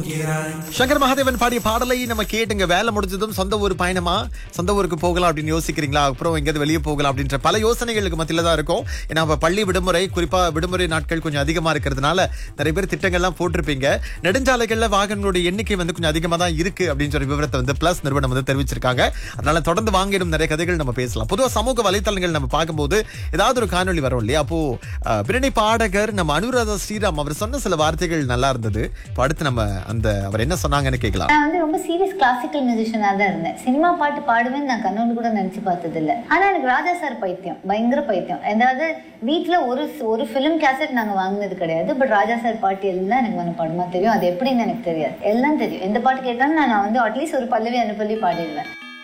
சங்கர் மகாதேவன் பாடிய பாடலை நம்ம கேட்டுங்க வேலை முடிஞ்சதும் சொந்த ஊர் பயணமா சொந்த ஊருக்கு போகலாம் அப்படின்னு யோசிக்கிறீங்களா அப்புறம் எங்கேயாவது வெளியே போகலாம் அப்படின்ற பல யோசனைகளுக்கு மத்தியில தான் இருக்கும் ஏன்னா இப்ப பள்ளி விடுமுறை குறிப்பா விடுமுறை நாட்கள் கொஞ்சம் அதிகமா இருக்கிறதுனால நிறைய பேர் திட்டங்கள்லாம் போட்டிருப்பீங்க நெடுஞ்சாலைகள்ல வாகனங்களுடைய எண்ணிக்கை வந்து கொஞ்சம் அதிகமா தான் இருக்கு அப்படின்னு சொல்லி விவரத்தை வந்து பிளஸ் நிறுவனம் வந்து தெரிவிச்சிருக்காங்க அதனால தொடர்ந்து வாங்கிடும் நிறைய கதைகள் நம்ம பேசலாம் பொதுவா சமூக வலைத்தளங்கள் நம்ம பார்க்கும்போது ஏதாவது ஒரு காணொளி வரும் இல்லையா அப்போ அஹ், பின்னணி பாடகர் நம்ம அனுராதா ஸ்ரீராம் அவர் சொன்ன சில வார்த்தைகள் நல்லா இருந்தது இப்போ அடுத்து நம்ம அந்த அவர் என்ன சொன்னாங்கன்னு கேட்கலாம் நான் வந்து ரொம்ப சீரியஸ் கிளாசிக்கல் மியூசிஷியனாக தான் இருந்தேன் சினிமா பாட்டு பாடுவேன்னு நான் கண்ணோடு கூட நினைச்சு பார்த்தது இல்ல ஆனா எனக்கு ராஜா சார் பைத்தியம் பயங்கர பைத்தியம் அதாவது வீட்ல ஒரு ஒரு ஃபிலிம் கேசட் நாங்க வாங்கினது கிடையாது பட் ராஜா சார் பாட்டு எல்லாம் எனக்கு மனப்பாடமா தெரியும் அது எப்படின்னு எனக்கு தெரியாது எல்லாம் தெரியும் எந்த பாட்டு கேட்டாலும் நான் வந்து அட்லீஸ்ட் ஒரு பல்லவி அனுப்பல்லி பாடிடுவேன்